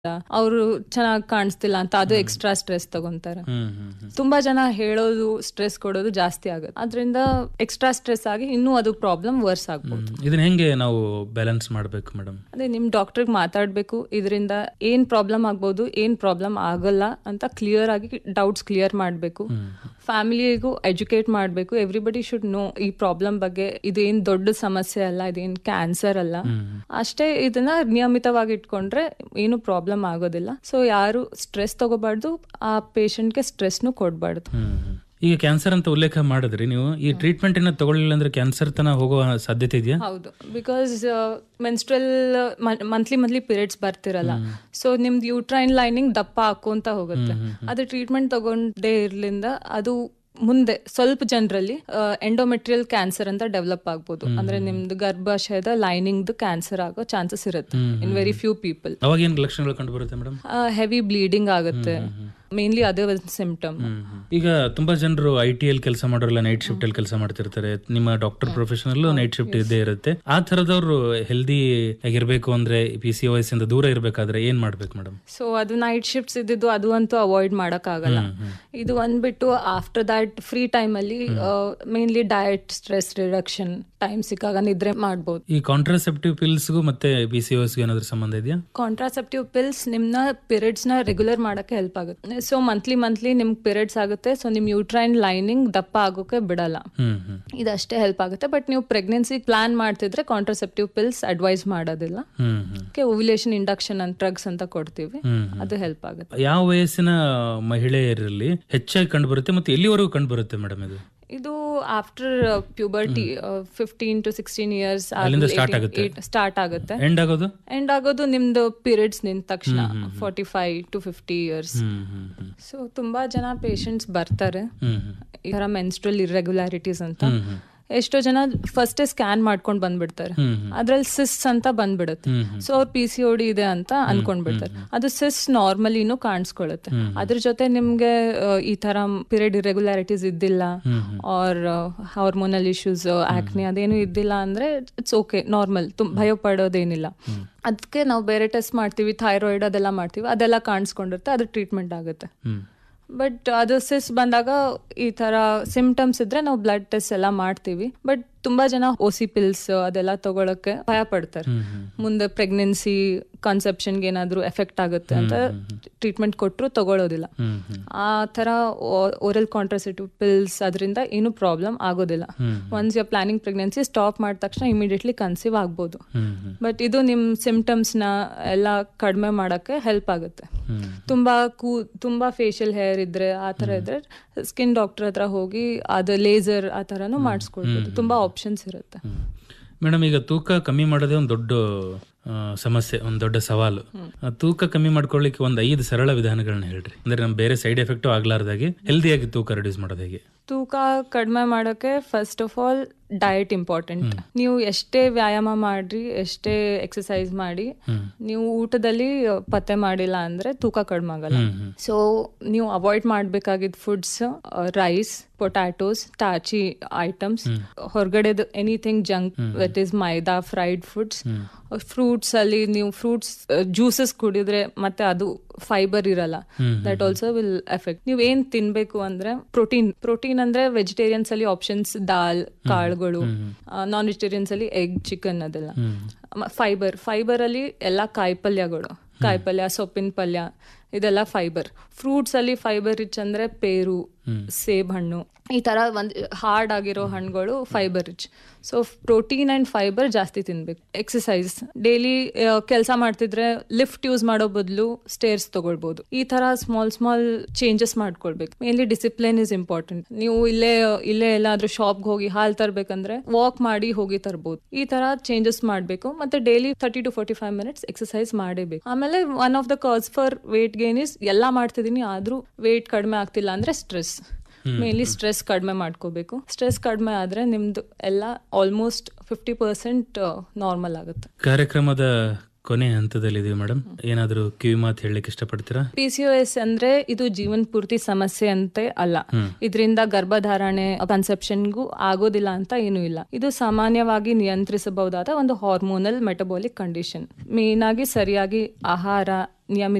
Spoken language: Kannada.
ಅವರು ಚೆನ್ನಾಗಿ ಕಾಣಿಸ್ತಿಲ್ಲ ಅಂತ ಅದು ಎಕ್ಸ್ಟ್ರಾ ಸ್ಟ್ರೆಸ್ ತಗೊಂತಾರೆ ಹ್ಮ್ ಹ್ಮ್ ಹ್ಮ್ ತುಂಬಾ ಜನ ಹೇಳೋದು ಸ್ಟ್ರೆಸ್ ಕೊಡೋದು ಜಾಸ್ತಿ ಆಗುತ್ತೆ ಅದರಿಂದ ಎಕ್ಸ್ಟ್ರಾ ಸ್ಟ್ರೆಸ್ ಆಗಿ ಇನ್ನೂ ಅದು ಪ್ರಾಬ್ಲಮ್ ವರ್ಸ್ ಆಗ್ಬೋದು ಹ್ಮ್. ಇದನ್ನ ಹೆಂಗೆ ನಾವು ಬ್ಯಾಲೆನ್ಸ್ ಮಾಡ್ಬೇಕು ಮೇಡಮ್ ಅದೇ ನಿಮ್ ಡಾಕ್ಟರ್ಗೆ ಮಾತಾಡ್ಬೇಕು ಇದರಿಂದ ಏನ್ ಪ್ರಾಬ್ಲಮ್ ಆಗ್ಬೋದು ಏನ್ ಪ್ರಾಬ್ಲಮ್ ಆಗಲ್ಲ ಅಂತ ಕ್ಲಿಯರ್ ಆಗಿ ಡೌಟ್ಸ್ ಕ್ಲಿಯರ್ ಮಾಡಬೇಕು ಫ್ಯಾಮಿಲಿಗೂ ಎಜುಕೇಟ್ ಮಾಡಬೇಕು ಎವ್ರಿಬಡಿ ಶುಡ್ ನೋ ಈ ಪ್ರಾಬ್ಲಮ್ ಬಗ್ಗೆ ಇದೇನ್ ದೊಡ್ಡ ಸಮಸ್ಯೆ ಅಲ್ಲ ಇದೇನ್ ಕ್ಯಾನ್ಸರ್ ಅಲ್ಲ ಅಷ್ಟೇ ಇದನ್ನ ನಿಯಮಿತವಾಗಿ ಇಟ್ಕೊಂಡ್ರೆ ಏನು ಪ್ರಾಬ್ಲಮ್ ಆಗೋದಿಲ್ಲ ಸೊ ಯಾರು ಸ್ಟ್ರೆಸ್ ತಗೋಬಾರ್ದು ಆ ಪೇಷಂಟ್ಗೆ ಸ್ಟ್ರೆಸ್ನು ಕೊಡಬಾರ್ದು ಹ್ಮ್ ಹ್ಮ್. ಈಗ ಕ್ಯಾನ್ಸರ್ ಅಂತ ಉಲ್ಲೇಖ ಮಾಡಿದ್ರಿ ನೀವು ಈ ಟ್ರೀಟ್ಮೆಂಟ್ ಏನ ತಗೊಳ್ಳಿಲ್ಲ ಅಂದ್ರೆ ಕ್ಯಾನ್ಸರ್ ತನ ಹೋಗೋ ಸಾಧ್ಯತೆ ಇದೆಯಾ ಹೌದು because menstrual monthly monthly periods ಬರ್ತಿರಲ್ಲ ಸೊ ನಿಮ್ದು ಯೂಟ್ರೈನ್ ಲೈನಿಂಗ್ ದಪ್ಪ ಹಾಕೋಂತ ಹೋಗುತ್ತೆ ಅದು ಟ್ರೀಟ್ಮೆಂಟ್ ತಗೊಂಡೇ ಇರ್ಲಿಂದ ಅದು ಮುಂದೆ ಸ್ವಲ್ಪ ಜನರಲ್ಲಿ ಎಂಡೋಮೆಟ್ರಿಯಲ್ ಕ್ಯಾನ್ಸರ್ ಅಂತ ಡೆವಲಪ್ ಆಗ್ಬೋದು ಅಂದ್ರೆ ನಿಮ್ದು ಗರ್ಭಾಶಯದ ಲೈನಿಂಗ್ ಕ್ಯಾನ್ಸರ್ ಆಗೋ ಚಾನ್ಸಸ್ ಇರುತ್ತೆ ಇನ್ ವೆರಿ ಫ್ಯೂ ಪೀಪಲ್ ಅವಾಗ ಏನ್ ಲಕ್ಷಣಗಳು ಕಂಡು ಬರುತ್ತೆ ಮೇಡಮ್ ಹೆವಿ ಬ್ಲೀಡಿಂಗ್ ಆಗುತ್ತೆ ಮೇನ್ಲಿ ಅದೇ ಒಂದು ಸಿಂಪ್ಟಮ್ ಈಗ ತುಂಬಾ ಜನರು ಐ ಟಿ ಎಲ್ ಕೆಲಸ ಮಾಡೋರೆಲ್ಲ ನೈಟ್ ಶಿಫ್ಟ್ ಅಲ್ಲಿ ಕೆಲಸ ಮಾಡ್ತಿರ್ತಾರೆ ನಿಮ್ಮ ಡಾಕ್ಟರ್ ಪ್ರೊಫೆಷನಲ್ ನೈಟ್ ಶಿಫ್ಟ್ ಇದ್ದೇ ಇರುತ್ತೆ ಆ ತರದವ್ರು ಹೆಲ್ದಿ ಆಗಿರ್ಬೇಕು ಅಂದ್ರೆ ಪಿ ಸಿ ಎಸ್ ಇಂದ ದೂರ ಇರ್ಬೇಕಾದ್ರೆ ಏನ್ ಮಾಡ್ಬೇಕು ಮೇಡಮ್ ಸೊ ಅದು ನೈಟ್ ಶಿಫ್ಟ್ಸ್ ಇದ್ದಿದ್ದು ಅದು ಅಂತೂ ಅವಾಯ್ಡ್ ಮಾಡಕ್ ಆಗಲ್ಲ ಇದು ಅಂದ್ಬಿಟ್ಟು ಆಫ್ಟರ್ ದಟ್ ಫ್ರೀ ಟೈಮ್ ಅಲ್ಲಿ mainly diet stress reduction time ಸಿಕ್ಕಾಗ ನಿದ್ರೆ ಮಾಡ್ಬೋದು ಈ ಕಾಂಟ್ರಾಸೆಪ್ಟಿವ್ ಪಿಲ್ಸ್ಗೂ ಮತ್ತೆ ಪಿ ಸಿ ಗೆ ಏನಾದ್ರು ಸಂಬಂಧ ಇದೆಯಾ ಕಾಂಟ್ರಾಸೆಪ್ಟಿವ್ ಪಿಲ್ಸ್ ನಿಮ್ನ ಪೀರಿಯಡ್ಸ್ ನ ರೆಗ್ಯುಲರ್ ಮಾಡಕ್ಕೆ ಹೆಲ್ಪ್ ಆಗುತ್ತೆ ಸೊ ಮಂತ್ಲಿ ಮಂತ್ಲಿ ನಿಮ್ಗೆ ಪೀರಿಯಡ್ಸ್ ಆಗುತ್ತೆ ಸೊ ನಿಮ್ ಯೂಟ್ರೈನ್ ಲೈನಿಂಗ್ ದಪ್ಪ ಆಗೋಕೆ ಬಿಡಲ್ಲ ಹ್ಮ್ ಹ್ಮ್ ಇದಷ್ಟೇ ಹೆಲ್ಪ್ ಆಗುತ್ತೆ ಬಟ್ ನೀವು ಪ್ರೆಗ್ನೆನ್ಸಿ ಪ್ಲಾನ್ ಮಾಡ್ತಿದ್ರೆ ಕಾಂಟ್ರಾಸೆಪ್ಟಿವ್ ಪಿಲ್ಸ್ ಅಡ್ವೈಸ್ ಮಾಡೋದಿಲ್ಲ ಹ್ಮ್ ಹ್ಮ್ ಓವ್ಯುಲೇಷನ್ ಇಂಡಕ್ಷನ್ ಅಂತ ಡ್ರಗ್ಸ್ ಅಂತ ಕೊಡ್ತೀವಿ ಹ್ಮ್ ಅದು ಹೆಲ್ಪ್ ಆಗುತ್ತೆ ಯಾವ ವಯಸ್ಸಿನ ಮಹಿಳೆಯರಲ್ಲಿ ಹೆಚ್ಚಾಗಿ ಕಂಡು ಬರುತ್ತೆ ಮತ್ತೆ ಎಲ್ಲಿವರೆಗೂ ಕಂಡು ಬರುತ್ತೆ ಮೇಡಮ್ ಇದು ಇದು after puberty fifteen to sixteen years ಅಲ್ಲಿಂದ start ಆಗುತ್ತೆ. ಸ್ಟಾರ್ಟ್ ಆಗುತ್ತೆ ಎಂಡ್ ಆಗೋದು ಎಂಡ್ ಆಗೋದು ನಿಮ್ದು ಪೀರಿಯಡ್ಸ್ ನಿಂತ ತಕ್ಷಣ forty five to fifty years ಹ್ಮ್ ಹ್ಮ್ ಹ್ಮ್ ಸೊ ತುಂಬಾ ಜನ ಪೇಷಂಟ್ಸ್ ಬರ್ತಾರೆ ಹ್ಮ್ ಹ್ಮ್ ಈ ತರ ಮೆನ್ಸ್ಟ್ರಲ್ ಇರ್ರೆಗ್ಯುಲಾರಿಟೀಸ್ ಅಂತ ಹ್ಮ್ ಹ್ಮ್ ಎಷ್ಟೋ ಜನ ಫಸ್ಟೇ ಸ್ಕ್ಯಾನ್ ಮಾಡ್ಕೊಂಡ್ ಬಂದ್ಬಿಡ್ತಾರೆ ಹ್ಮ್ ಹ್ಮ್ ಅದ್ರಲ್ಲಿ ಸಿಸ್ ಅಂತ ಬಂದ್ಬಿಡುತ್ತೆ ಹ್ಮ್ ಹ್ಮ್. ಸೊ ಅವ್ರು ಪಿ ಸಿ ಡಿ ಇದೆ ಅಂತ ಅನ್ಕೊಂಡ್ಬಿಡ್ತಾರೆ ಅದು ಸಿಸ್ ನಾರ್ಮಲಿನೂ ಕಾಣಿಸ್ಕೊಳ್ಳುತ್ತೆ ಅದ್ರ ಜೊತೆ ನಿಮ್ಗೆ ಆ, ಈ ತರ ಪೀರಿಯಡ್ ಇರೆಗ್ಯುಲಾರಿಟೀಸ್ ಇದ್ದಿಲ್ಲ ಹ್ಮ್ ಹ್ಮ್. ಆರ್ ಹಾರ್ಮೋನಲ್ ಇಶ್ಯೂಸ್ ಆಕ್ನಿ ಅದೇನು ಇದ್ದಿಲ್ಲ ಅಂದ್ರೆ ಇಟ್ಸ್ ಓಕೆ ನಾರ್ಮಲ್ ತುಂಬ ಭಯ ಪಡೋದೇನಿಲ್ಲ ಅದಕ್ಕೆ ನಾವು ಬೇರೆ ಟೆಸ್ಟ್ ಮಾಡ್ತೀವಿ ಥೈರಾಯ್ಡ್ ಅದೆಲ್ಲ ಮಾಡ್ತೀವಿ ಅದೆಲ್ಲ ಕಾಣಿಸ್ಕೊಂಡಿರುತ್ತೆ ಅದು ಟ್ರೀಟ್ಮೆಂಟ್ ಆಗುತ್ತೆ ಹ್ಮ್ ಬಟ್ ಅದು ಸಿಸ್ ಬಂದಾಗ ಈ ತರ ಸಿಂಪ್ಟಮ್ಸ್ ಇದ್ರೆ ನಾವು ಬ್ಲಡ್ ಟೆಸ್ಟ್ ಎಲ್ಲ ಮಾಡ್ತೀವಿ ಬಟ್ ತುಂಬಾ ಜನ ಓಸಿ ಪಿಲ್ಸ್ ಅದೆಲ್ಲ ತಗೊಳಕ್ಕೆ ಭಯ ಪಡ್ತಾರೆ ಹ್ಮ್ ಹ್ಮ್ ಮುಂದೆ ಪ್ರೆಗ್ನೆನ್ಸಿ ಕನ್ಸೆಪ್ಷನ್ಗೆ ಏನಾದ್ರೂ ಎಫೆಕ್ಟ್ ಆಗುತ್ತೆ ಅಂತ ಟ್ರೀಟ್ಮೆಂಟ್ ಕೊಟ್ಟರು ತಗೊಳ್ಳೋದಿಲ್ಲ ಹ್ಮ್ ಹ್ಮ್ ಆ ತರ ಓರಲ್ ಕಾಂಟ್ರಸೆಟಿವ್ ಪಿಲ್ಸ್ ಅದರಿಂದ ಏನು ಪ್ರಾಬ್ಲಮ್ ಆಗೋದಿಲ್ಲ ಹ್ಮ್ once you're planning pregnancy stop ಮಾಡಿದ ತಕ್ಷಣ ಇಮಿಡಿಯೇಟ್ಲಿ ಕನ್ಸೀವ್ ಆಗ್ಬೋದು ಹ್ಮ್ ಹ್ಮ್ ಬಟ್ ಇದು ನಿಮ್ ಸಿಂಪ್ಟಮ್ಸ್ ನ ಎಲ್ಲ ಕಡಿಮೆ ಮಾಡಕ್ಕೆ ಹೆಲ್ಪ್ ಆಗುತ್ತೆ ಹ್ಮ್ ತುಂಬಾ ಕೂ ತುಂಬಾ ಫೇಶಿಯಲ್ ಹೇರ್ ಇದ್ರೆ ಆ ತರ ಇದ್ರೆ ಸ್ಕಿನ್ ಡಾಕ್ಟರ್ ಹತ್ರ ಹೋಗಿ ಅದು ಲೇಸರ್ ಆ ತರನು ಮಾಡಿಸ್ಕೊಳ್ಬೋದು ತುಂಬಾ ಆಪ್ಷನ್ಸ್ ಇರುತ್ತೆ ಮೇಡಮ್ ಈಗ ತೂಕ ಕಮ್ಮಿ ಮಾಡೋದೇ ಒಂದು ದೊಡ್ಡ ಆ, ಸಮಸ್ಯೆ ಒಂದು ದೊಡ್ಡ ಸವಾಲು ಆ, ತೂಕ ಕಮ್ಮಿ ಮಾಡ್ಕೊಳ್ಳಿಕ್ಕೆ ಒಂದು ಐದು ಸರಳ ವಿಧಾನಗಳನ್ನ ಹೇಳ್ರಿ ಅಂದ್ರೆ ನಮ್ ಬೇರೆ ಸೈಡ್ ಎಫೆಕ್ಟ್ ಆಗ್ಲಾರ್ದಾಗೆ ಹೆಲ್ದಿಯಾಗಿ ತೂಕ ರಿಡ್ಯೂಸ್ ಮಾಡೋದು ಹೇಗೆ ತೂಕ ಕಡಿಮೆ ಮಾಡೋಕೆ first of all diet important ನೀವು ಎಷ್ಟೇ ವ್ಯಾಯಾಮ ಮಾಡ್ರಿ ಎಷ್ಟೇ ಎಕ್ಸಸೈಸ್ ಮಾಡಿ ನೀವು ಊಟದಲ್ಲಿ ಪತ್ತೆ ಮಾಡಿಲ್ಲ ಅಂದ್ರೆ ತೂಕ ಕಡಿಮೆ ಆಗಲ್ಲ ಹ್ಮ್ ಹ್ಮ್ ಸೊ ನೀವು ಅವಾಯ್ಡ್ ಮಾಡಬೇಕಾಗಿದ್ದ foods rice potatoes starchy items ಹೊರಗಡೆದು anything junk that is maida fried foods fruits ಅಲ್ಲಿ ನೀವು ಫ್ರೂಟ್ಸ್ ಜ್ಯೂಸಸ್ ಕುಡಿದ್ರೆ ಮತ್ತೆ ಅದು ಫೈಬರ್ ಇರಲ್ಲ ದಟ್ ಆಲ್ಸೋ ವಿಲ್ ಎಫೆಕ್ಟ್ ನೀವು ಏನ್ ತಿನ್ಬೇಕು ಅಂದ್ರೆ ಪ್ರೋಟೀನ್ ಪ್ರೋಟೀನ್ ಅಂದ್ರೆ ವೆಜಿಟೇರಿಯನ್ಸ್ ಅಲ್ಲಿ ಆಪ್ಷನ್ಸ್ ದಾಲ್ ಕಾಳುಗಳು ನಾನ್ ವೆಜಿಟೇರಿಯನ್ಸ್ ಅಲ್ಲಿ ಎಗ್ ಚಿಕನ್ ಅದೆಲ್ಲ ಫೈಬರ್ ಫೈಬರ್ ಅಲ್ಲಿ ಎಲ್ಲಾ ಕಾಯಿಪಲ್ಯಗಳು ಕಾಯಿಪಲ್ಯ ಸೊಪ್ಪಿನ ಪಲ್ಯ ಇದೆಲ್ಲ ಫೈಬರ್ ಫ್ರೂಟ್ಸ್ ಅಲ್ಲಿ ಫೈಬರ್ ರಿಚ್ ಅಂದ್ರೆ ಪೇರು ಸೇಬ್ ಹಣ್ಣು ಈ ತರ ಒಂದ್ ಹಾರ್ಡ್ ಆಗಿರೋ ಹಣ್ಣುಗಳು fibre rich so protein and fibre ಜಾಸ್ತಿ ತಿನ್ಬೇಕು ಎಕ್ಸಸೈಸ್ ಡೈಲಿ ಕೆಲಸ ಮಾಡ್ತಿದ್ರೆ ಲಿಫ್ಟ್ ಯೂಸ್ ಮಾಡೋ ಬದಲು ಸ್ಟೇರ್ಸ್ ತಗೊಳ್ಬಹುದು ಈ ತರ ಸ್ಮಾಲ್ ಸ್ಮಾಲ್ ಚೇಂಜಸ್ ಮಾಡ್ಕೊಳ್ಬೇಕು ಮೇನ್ಲಿ ಡಿಸಿಪ್ಲಿನ್ ಇಸ್ ಇಂಪಾರ್ಟೆಂಟ್ ನೀವು ಇಲ್ಲೇ ಇಲ್ಲೇ ಎಲ್ಲಾದ್ರೂ ಶಾಪ್ಗೆ ಹೋಗಿ ಹಾಲ್ ತರ್ಬೇಕಂದ್ರೆ ವಾಕ್ ಮಾಡಿ ಹೋಗಿ ತರ್ಬೋದು ಈ ತರ ಚೇಂಜಸ್ ಮಾಡಬೇಕು ಮತ್ತೆ daily thirty to forty five minutes exercise ಮಾಡೇಬೇಕು ಆಮೇಲೆ one of the cause for weight gain is ಎಲ್ಲಾ ಮಾಡ್ತಿದೀನಿ ಆದ್ರೂ ವೇಟ್ ಕಡಿಮೆ ಆಗ್ತಿಲ್ಲ ಅಂದ್ರೆ ಸ್ಟ್ರೆಸ್ ಮೇನ್ಲಿ ಸ್ಟ್ರೆಸ್ ಕಡಿಮೆ ಮಾಡ್ಕೋಬೇಕು ಸ್ಟ್ರೆಸ್ ಕಡಿಮೆ ಆದ್ರೆ ನಿಮ್ದು ಎಲ್ಲ ಆಲ್ಮೋಸ್ಟ್ ಫಿಫ್ಟಿ ಪರ್ಸೆಂಟ್ ನಾರ್ಮಲ್ ಆಗುತ್ತೆ ಕಾರ್ಯಕ್ರಮದ ಕೊನೆ ಹಂತದಲ್ಲಿದೀವಿ ಮೇಡಮ್ ಏನಾದರೂ ಕಿವಿ ಮಾತು ಹೇಳಲಿಕ್ಕೆ ಇಷ್ಟಪಡ್ತೀರಾ ಪಿ ಸಿ ಎಸ್ ಅಂದ್ರೆ ಇದು ಜೀವನ್ ಪೂರ್ತಿ ಸಮಸ್ಯೆ ಅಂತೆ ಅಲ್ಲ ಇದರಿಂದ ಗರ್ಭಧಾರಣೆ ಕನ್ಸೆಪ್ಷನ್ಗೂ ಆಗೋದಿಲ್ಲ ಅಂತ ಏನೂ ಇಲ್ಲ ಇದು ಸಾಮಾನ್ಯವಾಗಿ ನಿಯಂತ್ರಿಸಬಹುದಾದ ಒಂದು ಹಾರ್ಮೋನಲ್ ಮೆಟಬಾಲಿಕ್ ಕಂಡೀಷನ್ ಮೇನ್ ಆಗಿ ಸರಿಯಾಗಿ ಆಹಾರ ನಿಯಮಿತ